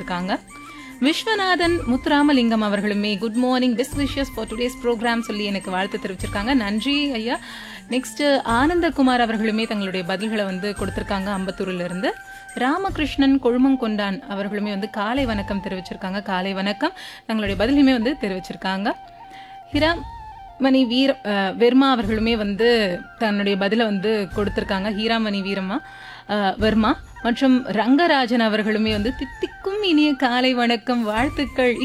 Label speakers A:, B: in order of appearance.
A: தெரிவிச்சிருக்காங்க விஸ்வநாதன் முத்துராமலிங்கம் அவர்களுமே good morning best wishes for today's programme சொல்லி எனக்கு வாழ்த்து தெரிவிச்சிருக்காங்க நன்றி ஐயா நெக்ஸ்ட் ஆனந்தகுமார் அவர்களுமே தங்களுடைய பதில்களை வந்து கொடுத்திருக்காங்க அம்பத்தூர்ல இருந்து ராமகிருஷ்ணன் கொழுமங்கொண்டான் அவர்களுமே வந்து காலை வணக்கம் தெரிவிச்சிருக்காங்க காலை வணக்கம் தங்களுடைய பதிலுமே வந்து தெரிவிச்சிருக்காங்க ஹிரா மணி வீர அஹ், வெர்மா அவர்களுமே வந்து தன்னுடைய பதிலை வந்து கொடுத்திருக்காங்க ஹீராமணி வீரம்மா அஹ், வர்மா மற்றும் ரங்கராஜன் அவர்களுமே வந்து தித்திக்கும் இனிய காலை வணக்கம் வாழ்த்துக்கள்